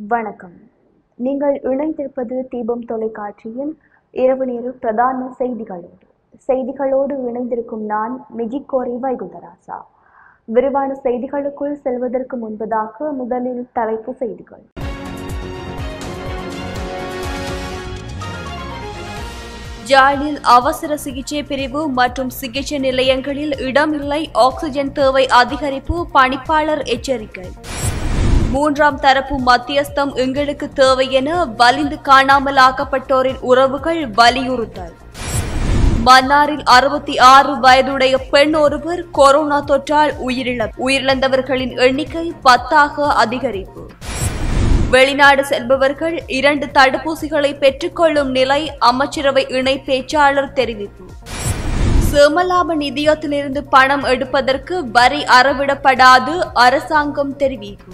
வணக்கம் நீங்கள் இணைந்திருப்பது தீபம் தொலைக்காட்சியின் இரவு நேர பிரதான செய்திகளோடு செய்திகளோடு இணைந்திருக்கும் நான் மிகிக்கோரி வைகுந்தராசா விரிவான செய்திகளுக்குள் செல்வதற்கு முன்பதாக முதலில் தலைப்பு செய்திகள் ஜாலில் அவசர சிகிச்சை பிரிவு மற்றும் சிகிச்சை நிலையங்களில் இடமில்லை ஆக்சிஜன் தேவை அதிகரிப்பு பணிப்பாளர் எச்சரிக்கை மூன்றாம் தரப்பு மத்தியஸ்தம் எங்களுக்கு தேவை என வலிந்து காணாமல் ஆக்கப்பட்டோரின் உறவுகள் வலியுறுத்தல் மன்னாரில் அறுபத்தி ஆறு வயதுடைய பெண் ஒருவர் கொரோனா தொற்றால் உயிரிழப்பு உயிரிழந்தவர்களின் எண்ணிக்கை பத்தாக அதிகரிப்பு வெளிநாடு செல்பவர்கள் இரண்டு தடுப்பூசிகளை பெற்றுக்கொள்ளும் நிலை அமைச்சரவை இணை பேச்சாளர் தெரிவிப்பு சேமலாப நிதியத்திலிருந்து பணம் எடுப்பதற்கு வரி அறவிடப்படாது அரசாங்கம் தெரிவிப்பு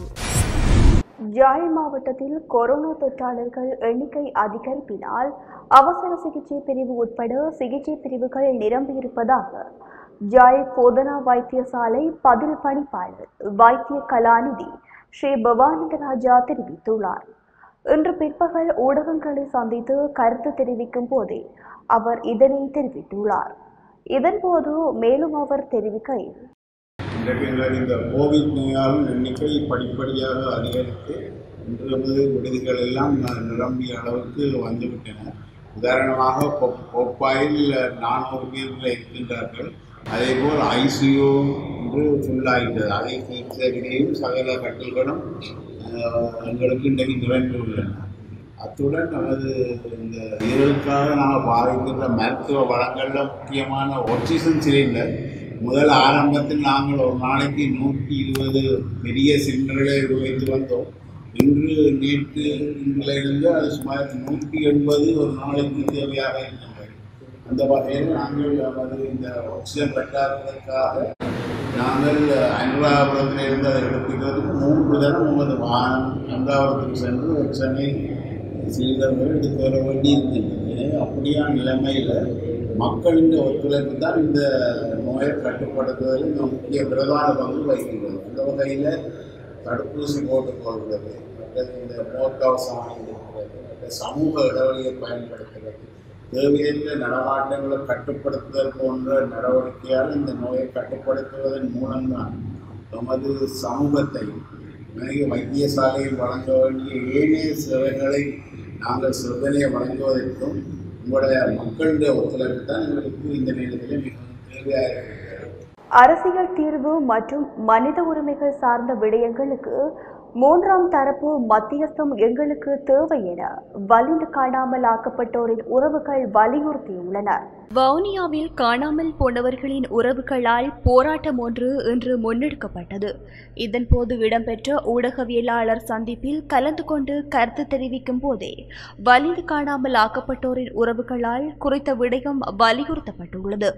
யாழ் மாவட்டத்தில் கொரோனா தொற்றாளர்கள் எண்ணிக்கை அதிகரிப்பினால் அவசர சிகிச்சை பிரிவு உட்பட சிகிச்சை பிரிவுகள் நிரம்பியிருப்பதாக யாழ் போதனா வைத்தியசாலை பதில் பணிப்பாளர் வைத்திய கலாநிதி ஸ்ரீ பவானந்த ராஜா தெரிவித்துள்ளார் இன்று பிற்பகல் ஊடகங்களை சந்தித்து கருத்து தெரிவிக்கும் போதே அவர் இதனை தெரிவித்துள்ளார் இதன்போது மேலும் அவர் தெரிவிக்கையில் இன்றைக்கு எங்களுக்கு இந்த கோவிட் நோயாளர் எண்ணிக்கை படிப்படியாக அதிகரித்து இன்று நமது விடுதிகள் எல்லாம் ந- நிரம்பிய அளவுக்கு வந்துவிட்டன உதாரணமாக கொப் கோப்பாயில் நானூறு பேர்கள் இருக்கின்றார்கள் அதேபோல் ஐசியூ இன்று ஃபுல்லாகிட்டது அதை சிகிச்சையிலேயும் சகல கட்டில்களும் அஹ், எங்களுக்கு இன்றைக்கு நிரம்பியுள்ளன அத்துடன் நமது இந்த இதற்காக நாங்கள் பாதிக்கின்ற மருத்துவ வளங்களில் முக்கியமான ஆக்சிஜன் சிலிண்டர் முதல் ஆரம்பத்தில் நாங்கள் ஒரு நாளைக்கு நூற்றி இருபது பெரிய சிலிண்டர்களை உபயோகித்து வந்தோம் இன்று நேற்று இன்றிலிருந்து அது சுமார் நூற்றி எண்பது ஒரு நாளைக்கு தேவையாக இருக்கின்றது அந்த வகையில் நாங்கள் நமது இந்த ஆக்சிஜன் பற்றாக்குறைக்காக நாங்கள் அனுராபுரத்தில் இருந்து அதை எடுத்துக்கிறதுக்கு மூன்று தரம் நமது வாகனம் அனுராபுரத்துக்கு சென்று சென்னை சிலிண்டர்கள் எடுத்து வர வேண்டி இருக்கின்றது எனவே அப்படியான நிலைமையில் மக்களின் ஒத்துழைப்பு தான் இந்த நோயை கட்டுப்படுத்துவதில் மிக முக்கிய பிரதான பங்கு வகிக்கிறது அந்த வகையில் தடுப்பூசி போட்டுக்கொள்வது மற்றது இந்த முகக்கவசம் அணிந்திருக்கிறது மற்ற சமூக இடைவெளியை பயன்படுத்துகிறது தேவையற்ற நடமாட்டங்களை கட்டுப்படுத்துதல் போன்ற நடவடிக்கையால் இந்த நோயை கட்டுப்படுத்துவதன் மூலம்தான் நமது சமூகத்தை மிக வைத்தியசாலையில் வழங்க வேண்டிய ஏனைய சேவைகளை நாங்கள் சிறுதனையை வழங்குவதற்கும் உங்களுடைய மக்களுடைய ஒத்துழைப்பு தான் எங்களுக்கு இந்த நேரத்தில் மிகவும் தேவையாக இருக்கிறது அரசியல் தீர்வு மற்றும் மனித உரிமைகள் சார்ந்த விடயங்களுக்கு மூன்றாம் தரப்பு மத்தியஸ்தம் எங்களுக்கு தேவை என வலிந்து காணாமல் ஆக்கப்பட்டோரின் உறவுகள் வலியுறுத்தியுள்ளனர் வவுனியாவில் காணாமல் போனவர்களின் உறவுகளால் போராட்டம் ஒன்று இன்று முன்னெடுக்கப்பட்டது இதன்போது இடம்பெற்ற ஊடகவியலாளர் சந்திப்பில் கலந்து கொண்டு கருத்து தெரிவிக்கும் போதே வலிந்து காணாமல் ஆக்கப்பட்டோரின் உறவுகளால் குறித்த விடயம் வலியுறுத்தப்பட்டுள்ளது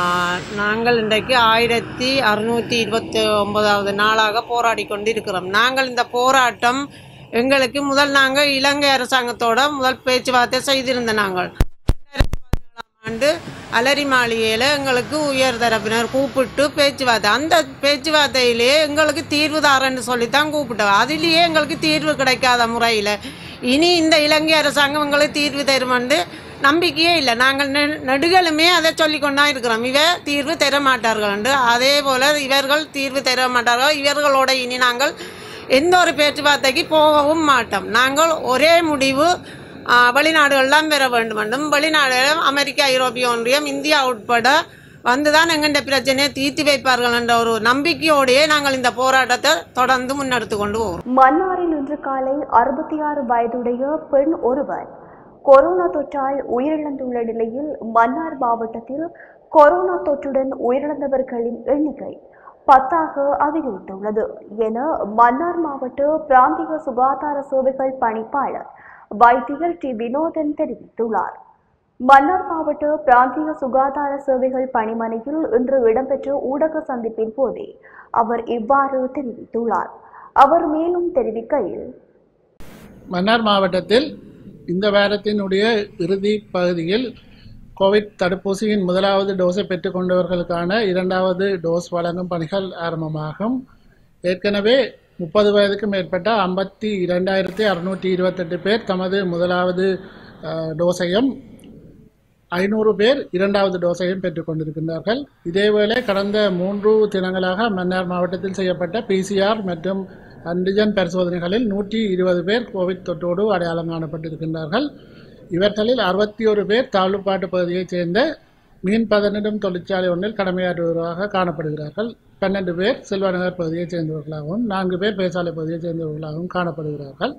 நாங்கள் இன்றைக்கு ஆயிரத்தி அறுநூற்றி இருபத்தி ஒன்பதாவது நாளாக போராடி கொண்டிருக்கிறோம் நாங்கள் இந்த போராட்டம் எங்களுக்கு முதல் நாங்கள் இலங்கை அரசாங்கத்தோட முதல் பேச்சுவார்த்தை செய்திருந்த நாங்கள் ஆண்டு அலரி மாளிகையில் எங்களுக்கு உயர் தரப்பினர் கூப்பிட்டு பேச்சுவார்த்தை அந்த பேச்சுவார்த்தையிலேயே எங்களுக்கு தீர்வு தாரன்னு சொல்லித்தான் கூப்பிட்டோம் அதிலேயே எங்களுக்கு தீர்வு கிடைக்காத முறையில் இனி இந்த இலங்கை அரசாங்கம் எங்களுக்கு தீர்வு தருமென்று நம்பிக்கையே இல்லை நாங்கள் நெ நெடுகளுமே அதை சொல்லிக்கொண்டா இருக்கிறோம் இவ தீர்வு தர மாட்டார்கள் என்று அதே போல் இவர்கள் தீர்வு தர மாட்டார்கள் இவர்களோட இனி நாங்கள் எந்த ஒரு பேச்சுவார்த்தைக்கு போகவும் மாட்டோம் நாங்கள் ஒரே முடிவு ஆ, வெளிநாடுகள்லாம் பெற வேண்டும் என்றும் வெளிநாடுகள் அமெரிக்கா ஐரோப்பிய ஒன்றியம் இந்தியா உட்பட வந்துதான் எங்கள்ட பிரச்சனையை தீர்த்து வைப்பார்கள் என்ற ஒரு நம்பிக்கையோடையே நாங்கள் இந்த போராட்டத்தை தொடர்ந்து முன்னெடுத்து கொண்டு போகிறோம் மன்னாரில் இன்று காலை அறுபத்தி ஆறு வயதுடைய பெண் ஒருவர் கொரோனா தொற்றால் உயிரிழந்துள்ள நிலையில் மன்னார் மாவட்டத்தில் கொரோனா தொற்றுடன் உயிரிழந்தவர்களின் எண்ணிக்கை பத்தாக அதிகரித்துள்ளது என மன்னார் மாவட்ட பிராந்திய சுகாதார சேவைகள் பணிப்பாளர் வைத்தியர் டி வினோதன் தெரிவித்துள்ளார் மன்னார் மாவட்ட பிராந்திய சுகாதார சேவைகள் பணிமனையில் இன்று இடம்பெற்ற ஊடக சந்திப்பின் போதே அவர் இவ்வாறு தெரிவித்துள்ளார் அவர் மேலும் தெரிவிக்கையில் மன்னார் மாவட்டத்தில் இந்த வாரத்தினுடைய இறுதி பகுதியில் கோவிட் தடுப்பூசியின் முதலாவது டோஸை பெற்றுக்கொண்டவர்களுக்கான இரண்டாவது டோஸ் வழங்கும் பணிகள் ஆரம்பமாகும் ஏற்கனவே முப்பது வயதுக்கு மேற்பட்ட ஐம்பத்தி இரண்டாயிரத்தி அறுநூற்றி இருபத்தெட்டு பேர் தமது முதலாவது அஹ், டோஸையும் ஐநூறு பேர் இரண்டாவது டோஸையும் பெற்றுக் கொண்டிருக்கின்றார்கள் இதேவேளை கடந்த மூன்று தினங்களாக மன்னார் மாவட்டத்தில் செய்யப்பட்ட பிசிஆர் மற்றும் ஆன்டிஜன் பரிசோதனைகளில் நூற்றி இருபது பேர் கோவிட் தொற்றோடு அடையாளம் காணப்பட்டிருக்கின்றார்கள் இவர்களில் அறுபத்தி ஒரு பேர் தாழ்வுப்பாட்டு பகுதியைச் சேர்ந்த மீன் பதனிடும் தொழிற்சாலை ஒன்றில் கடமையாற்றுவதாக காணப்படுகிறார்கள் பன்னெண்டு பேர் செல்வநகர் பகுதியைச் சேர்ந்தவர்களாகவும் நான்கு பேர் பேசாலை பகுதியைச் சேர்ந்தவர்களாகவும் காணப்படுகிறார்கள்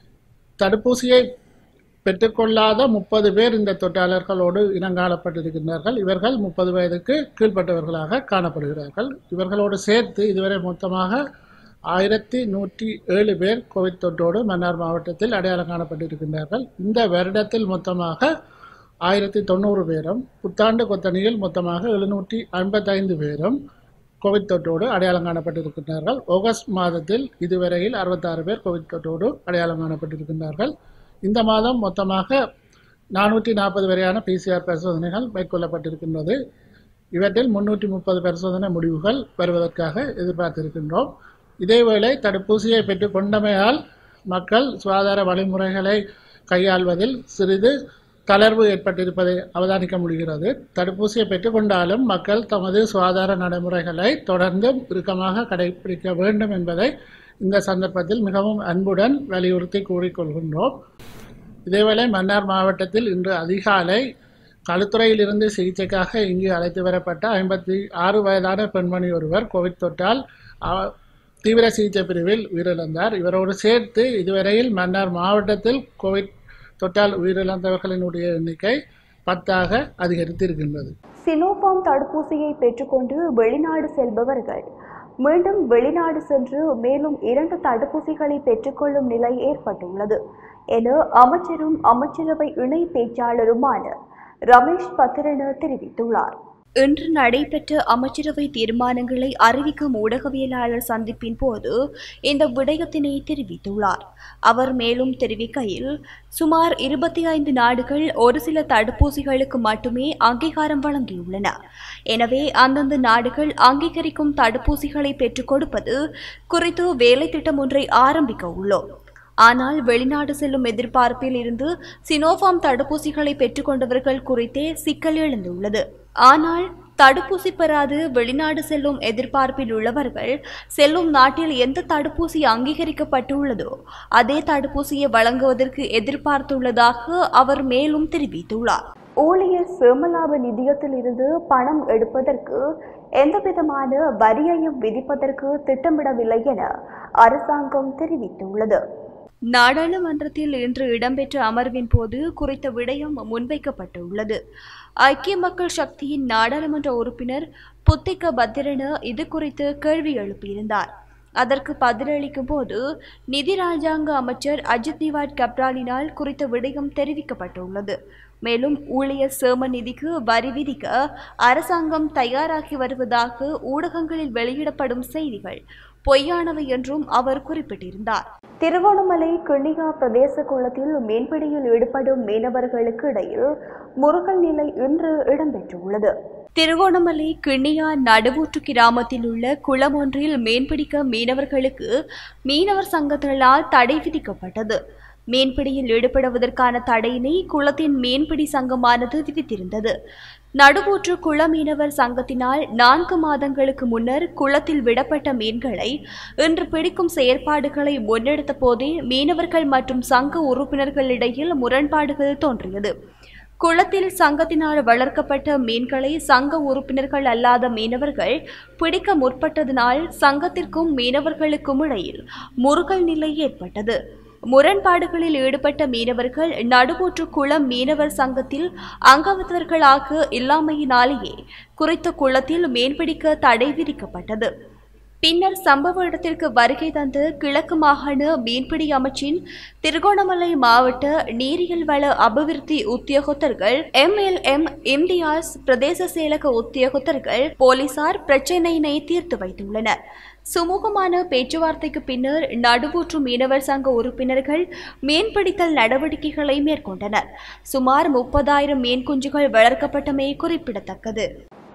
தடுப்பூசியை பெற்றுக்கொள்ளாத முப்பது பேர் இந்த தொற்றாளர்களோடு இனங்காணப்பட்டிருக்கின்றார்கள் இவர்கள் முப்பது வயதுக்கு கீழ்ப்பட்டவர்களாக காணப்படுகிறார்கள் இவர்களோடு சேர்த்து இதுவரை மொத்தமாக ஆயிரத்தி நூற்றி ஏழு பேர் கோவிட் தொற்றோடு மன்னார் மாவட்டத்தில் அடையாளம் காணப்பட்டிருக்கின்றார்கள் இந்த வருடத்தில் மொத்தமாக ஆயிரத்தி தொண்ணூறு பேரும் புத்தாண்டு கொத்தணியில் மொத்தமாக எழுநூற்றி ஐம்பத்தைந்து பேரும் கோவிட் தொற்றோடு அடையாளம் காணப்பட்டிருக்கின்றார்கள் ஆகஸ்ட் மாதத்தில் இதுவரையில் அறுபத்தாறு பேர் கோவிட் தொற்றோடு அடையாளம் காணப்பட்டிருக்கின்றார்கள் இந்த மாதம் மொத்தமாக நானூற்றி நாற்பது வரையான பிசிஆர் பரிசோதனைகள் மேற்கொள்ளப்பட்டிருக்கின்றது இவற்றில் முன்னூற்றி முப்பது பரிசோதனை முடிவுகள் வருவதற்காக எதிர்பார்த்திருக்கின்றோம் இதேவேளை தடுப்பூசியை பெற்றுக் கொண்டமையால் மக்கள் சுகாதார வழிமுறைகளை கையாள்வதில் சிறிது தளர்வு ஏற்பட்டிருப்பதை அவதானிக்க முடிகிறது தடுப்பூசியை பெற்றுக்கொண்டாலும் மக்கள் தமது சுகாதார நடைமுறைகளை தொடர்ந்து இறுக்கமாக கடைபிடிக்க வேண்டும் என்பதை இந்த சந்தர்ப்பத்தில் மிகவும் அன்புடன் வலியுறுத்தி கூறிக்கொள்கின்றோம் இதேவேளை மன்னார் மாவட்டத்தில் இன்று அதிகாலை களுத்துறையிலிருந்து சிகிச்சைக்காக இங்கு அழைத்து வரப்பட்ட ஐம்பத்தி ஆறு வயதான பெண்மணி ஒருவர் கோவிட் தொற்றால் அ- தீவிர சிகிச்சை பிரிவில் உயிரிழந்தார் இவரோடு சேர்த்து இதுவரையில் மன்னார் மாவட்டத்தில் கோவிட் தொற்றால் உயிரிழந்தவர்களினுடைய எண்ணிக்கை பத்தாக அதிகரித்திருக்கின்றது சினோபாம் தடுப்பூசியை பெற்றுக்கொண்டு வெளிநாடு செல்பவர்கள் மீண்டும் வெளிநாடு சென்று மேலும் இரண்டு தடுப்பூசிகளை பெற்றுக்கொள்ளும் நிலை ஏற்பட்டுள்ளது என அமைச்சரும் அமைச்சரவை இணை பேச்சாளருமான ரமேஷ் பத்திரன தெரிவித்துள்ளார் இன்று நடைபெற்ற அமைச்சரவை தீர்மானங்களை அறிவிக்கும் ஊடகவியலாளர் சந்திப்பின் போது இந்த விடயத்தினை தெரிவித்துள்ளார் அவர் மேலும் தெரிவிக்கையில் சுமார் இருபத்தி ஐந்து நாடுகள் ஒரு சில தடுப்பூசிகளுக்கு மட்டுமே அங்கீகாரம் வழங்கியுள்ளன எனவே அந்தந்த நாடுகள் அங்கீகரிக்கும் தடுப்பூசிகளை பெற்றுக் கொடுப்பது குறித்து வேலை திட்டம் ஒன்றை ஆரம்பிக்க உள்ளோம் ஆனால் வெளிநாடு செல்லும் எதிர்பார்ப்பில் இருந்து சினோஃபார்ம் தடுப்பூசிகளை பெற்றுக்கொண்டவர்கள் குறித்தே சிக்கல் எழுந்துள்ளது ஆனால் தடுப்பூசி பெறாது வெளிநாடு செல்லும் எதிர்பார்ப்பில் உள்ளவர்கள் செல்லும் நாட்டில் எந்த தடுப்பூசி அங்கீகரிக்கப்பட்டுள்ளதோ அதே தடுப்பூசியை வழங்குவதற்கு எதிர்பார்த்துள்ளதாக அவர் மேலும் தெரிவித்துள்ளார் ஊழியர் சேமலாப நிதியத்தில் இருந்து பணம் எடுப்பதற்கு எந்தவிதமான வரியையும் விதிப்பதற்கு திட்டமிடவில்லை என அரசாங்கம் தெரிவித்துள்ளது நாடாளுமன்றத்தில் இன்று இடம்பெற்ற அமர்வின் போது குறித்த விடயம் முன்வைக்கப்பட்டுள்ளது ஐக்கிய மக்கள் சக்தியின் நாடாளுமன்ற உறுப்பினர் புத்திக்க பத்திரன இது குறித்து கேள்வி எழுப்பியிருந்தார் அதற்கு பதிலளிக்கும் போது நிதி ராஜாங்க அமைச்சர் அஜித் நிவாட் கப்ராலினால் குறித்த விடயம் தெரிவிக்கப்பட்டுள்ளது மேலும் ஊழியர் சேம நிதிக்கு வரி விதிக்க அரசாங்கம் தயாராகி வருவதாக ஊடகங்களில் வெளியிடப்படும் செய்திகள் பொய்யானவை என்றும் அவர் குறிப்பிட்டிருந்தார் திருவோணமலை கிண்ணிகா பிரதேச குளத்தில் மீன்பிடியில் ஈடுபடும் மீனவர்களுக்கு இடையில் முருகல் நிலை இன்று இடம்பெற்றுள்ளது திருவோணமலை கிண்ணியா நடுவூற்று கிராமத்தில் உள்ள குளம் ஒன்றில் மீன்பிடிக்க மீனவர்களுக்கு மீனவர் சங்கத்தினரால் தடை விதிக்கப்பட்டது மீன்பிடியில் ஈடுபடுவதற்கான தடையினை குளத்தின் மீன்பிடி சங்கமானது விதித்திருந்தது நடுவூற்று குள மீனவர் சங்கத்தினால் நான்கு மாதங்களுக்கு முன்னர் குளத்தில் விடப்பட்ட மீன்களை இன்று பிடிக்கும் செயற்பாடுகளை முன்னெடுத்த போதே மீனவர்கள் மற்றும் சங்க உறுப்பினர்களிடையில் முரண்பாடுகள் தோன்றியது குளத்தில் சங்கத்தினால் வளர்க்கப்பட்ட மீன்களை சங்க உறுப்பினர்கள் அல்லாத மீனவர்கள் பிடிக்க முற்பட்டதனால் சங்கத்திற்கும் மீனவர்களுக்கும் இடையில் முருகல் நிலை ஏற்பட்டது முரண்பாடுகளில் ஈடுபட்ட மீனவர்கள் நடுவூற்று குளம் மீனவர் சங்கத்தில் அங்கவத்தவர்களாக இல்லாமையினாலேயே குறித்த குளத்தில் மீன்பிடிக்க தடை விதிக்கப்பட்டது பின்னர் சம்பவ இடத்திற்கு வருகை தந்த கிழக்கு மாகாண மீன்பிடி அமைச்சின் திருகோணமலை மாவட்ட நீரியல் வள அபிவிருத்தி உத்தியோகத்தர்கள் எம்எல்எம் இம்தியாஸ் பிரதேச செயலக உத்தியோகத்தர்கள் போலீசார் பிரச்சினையினை தீர்த்து வைத்துள்ளனர் சுமூகமான பேச்சுவார்த்தைக்கு பின்னர் நடுவூற்று மீனவர் சங்க உறுப்பினர்கள் மீன்பிடித்தல் நடவடிக்கைகளை மேற்கொண்டனர் சுமார் முப்பதாயிரம் மீன் குஞ்சுகள் வளர்க்கப்பட்டமை குறிப்பிடத்தக்கது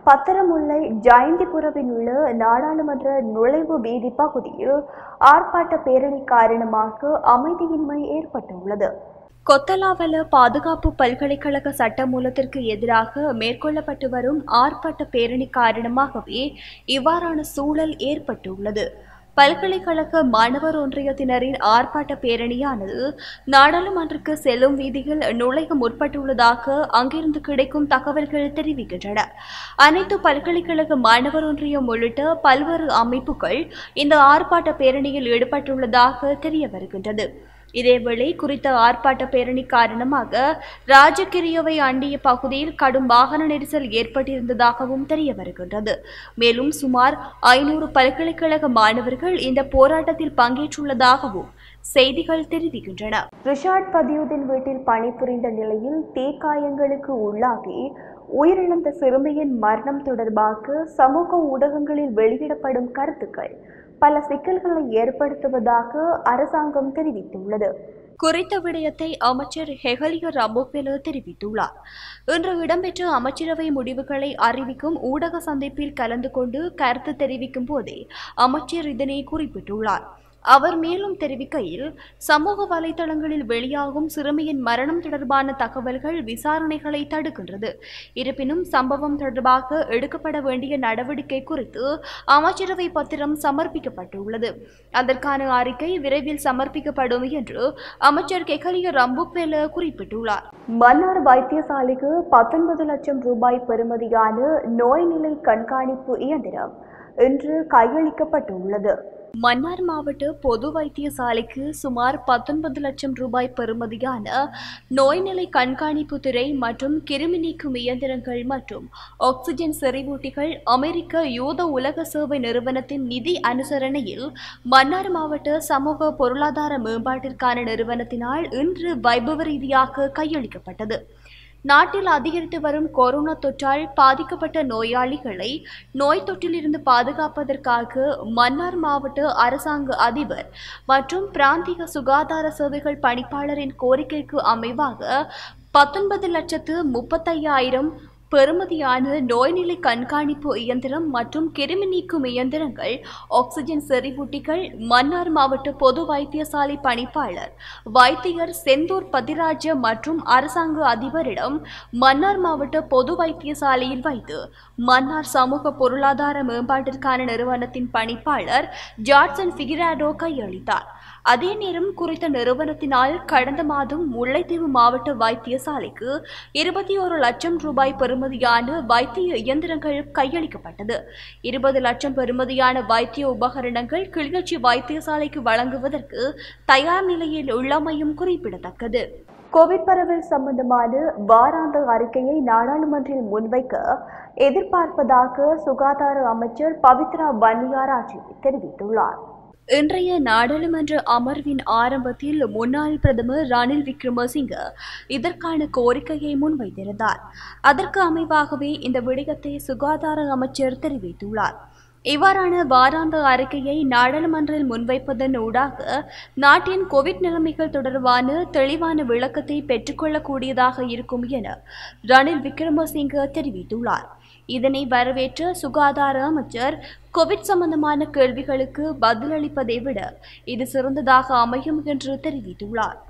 பத்திரமுல்லை ஜெயந்திபுரவில் உள்ள நாடாளுமன்ற நுழைவு வீதி பகுதியில் ஆர்ப்பாட்ட பேரணி காரணமாக அமைதியின்மை ஏற்பட்டுள்ளது கொத்தலாவல பாதுகாப்பு பல்கலைக்கழக சட்டமூலத்திற்கு எதிராக மேற்கொள்ளப்பட்டு வரும் ஆர்ப்பாட்ட பேரணி காரணமாகவே இவ்வாறான சூழல் ஏற்பட்டுள்ளது பல்கலைக்கழக மாணவர் ஒன்றியத்தினரின் ஆர்ப்பாட்ட பேரணியானது நாடாளுமன்றக்கு செல்லும் வீதியில் நுழைய முற்பட்டுள்ளதாக அங்கிருந்து கிடைக்கும் தகவல்கள் தெரிவிக்கின்றன அனைத்து பல்கலைக்கழக மாணவர் ஒன்றியம் உள்ளிட்ட பல்வேறு அமைப்புகள் இந்த ஆர்ப்பாட்ட பேரணியில் ஈடுபட்டுள்ளதாக தெரிய வருகின்றது இதேவேளை குறித்த ஆர்ப்பாட்ட பேரணி காரணமாக ராஜகிரியவை அண்டிய பகுதியில் கடும் வாகன நெரிசல் ஏற்பட்டிருந்ததாகவும் தெரிய வருகின்றது மேலும் சுமார் ஐநூறு பல்கலைக்கழக மாணவர்கள் இந்த போராட்டத்தில் பங்கேற்றுள்ளதாகவும் செய்திகள் தெரிவிக்கின்றன ரிஷாட் பதியுதீன் வீட்டில் பணிபுரிந்த நிலையில் தீக்காயங்களுக்கு உள்ளாகி உயிரிழந்த சிறுமியின் மரணம் தொடர்பாக சமூக ஊடகங்களில் வெளியிடப்படும் கருத்துக்கள் பல சிக்கல்களை ஏற்படுத்துவதாக அரசாங்கம் தெரிவித்துள்ளது குறித்த விடயத்தை அமைச்சர் ஹெகலிய ரமோபெல தெரிவித்துள்ளார் இன்று இடம்பெற்ற அமைச்சரவை முடிவுகளை அறிவிக்கும் ஊடக சந்திப்பில் கலந்து கொண்டு கருத்து தெரிவிக்கும் போதே அமைச்சர் இதனை குறிப்பிட்டுள்ளார் அவர் மேலும் தெரிவிக்கையில் சமூக வலைதளங்களில் வெளியாகும் சிறுமியின் மரணம் தொடர்பான தகவல்கள் விசாரணைகளை தடுக்கின்றது இருப்பினும் சம்பவம் தொடர்பாக எடுக்கப்பட வேண்டிய நடவடிக்கை குறித்து அமைச்சரவை பத்திரம் சமர்ப்பிக்கப்பட்டுள்ளது அதற்கான அறிக்கை விரைவில் சமர்ப்பிக்கப்படும் என்று அமைச்சர் கெகலிய ரம்புப்பேல குறிப்பிட்டுள்ளார் மன்னார் வைத்தியசாலைக்கு பத்தொன்பது லட்சம் ரூபாய் பெறுமதியான நோய்நிலை கண்காணிப்பு இயந்திரம் இன்று கையளிக்கப்பட்டுள்ளது மன்னார் மாவட்ட பொது வைத்தியசாலைக்கு சுமார் பத்தொன்பது லட்சம் ரூபாய் பெறுமதியான நோய்நிலை கண்காணிப்பு துறை மற்றும் கிருமி நீக்கும் இயந்திரங்கள் மற்றும் ஆக்சிஜன் செறிவூட்டிகள் அமெரிக்க யூத உலக சேவை நிறுவனத்தின் நிதி அனுசரணையில் மன்னார் மாவட்ட சமூக பொருளாதார மேம்பாட்டிற்கான நிறுவனத்தினால் இன்று வைபவ ரீதியாக கையளிக்கப்பட்டது நாட்டில் அதிகரித்து வரும் கொரோனா தொற்றால் பாதிக்கப்பட்ட நோயாளிகளை நோய் தொற்றிலிருந்து பாதுகாப்பதற்காக மன்னார் மாவட்ட அரசாங்க அதிபர் மற்றும் பிராந்திய சுகாதார சேவைகள் பணிப்பாளரின் கோரிக்கைக்கு அமைவாக பத்தொன்பது லட்சத்து முப்பத்தையாயிரம் பெறுமதியான நோய்நிலை கண்காணிப்பு இயந்திரம் மற்றும் கிருமி நீக்கும் இயந்திரங்கள் ஆக்சிஜன் செறிவூட்டிகள் மன்னார் மாவட்ட பொது வைத்தியசாலை பணிப்பாளர் வைத்தியர் செந்தூர் பதிராஜ மற்றும் அரசாங்க அதிபரிடம் மன்னார் மாவட்ட பொது வைத்தியசாலையில் வைத்து மன்னார் சமூக பொருளாதார மேம்பாட்டிற்கான நிறுவனத்தின் பணிப்பாளர் ஜார்சன் ஃபிகிராடோ கையளித்தார் அதே நேரம் குறித்த நிறுவனத்தினால் கடந்த மாதம் முல்லைத்தீவு மாவட்ட வைத்தியசாலைக்கு இருபத்தி ஒரு லட்சம் ரூபாய் பெறுமதியான வைத்திய இயந்திரங்கள் கையளிக்கப்பட்டது இருபது லட்சம் பெறுமதியான வைத்திய உபகரணங்கள் கிளிநொச்சி வைத்தியசாலைக்கு வழங்குவதற்கு தயார் நிலையில் உள்ளமையும் குறிப்பிடத்தக்கது கோவிட் பரவல் சம்பந்தமான வாராந்த அறிக்கையை நாடாளுமன்றில் முன்வைக்க எதிர்பார்ப்பதாக சுகாதார அமைச்சர் பவித்ரா பன்னியாராஜி தெரிவித்துள்ளார் இன்றைய நாடாளுமன்ற அமர்வின் ஆரம்பத்தில் முன்னாள் பிரதமர் ரணில் விக்ரமசிங்க இதற்கான கோரிக்கையை முன்வைத்திருந்தார் அதற்கு அமைவாகவே இந்த விடயத்தை சுகாதார அமைச்சர் தெரிவித்துள்ளார் இவ்வாறான வாராந்த அறிக்கையை நாடாளுமன்றில் முன்வைப்பதன் ஊடாக நாட்டின் கோவிட் நிலைமைகள் தொடர்பான தெளிவான விளக்கத்தை பெற்றுக்கொள்ளக்கூடியதாக இருக்கும் என ரணில் விக்ரமசிங்க தெரிவித்துள்ளார் இதனை வரவேற்ற சுகாதார அமைச்சர் கோவிட் சம்பந்தமான கேள்விகளுக்கு பதிலளிப்பதை விட இது சிறந்ததாக அமையும் என்று தெரிவித்துள்ளார்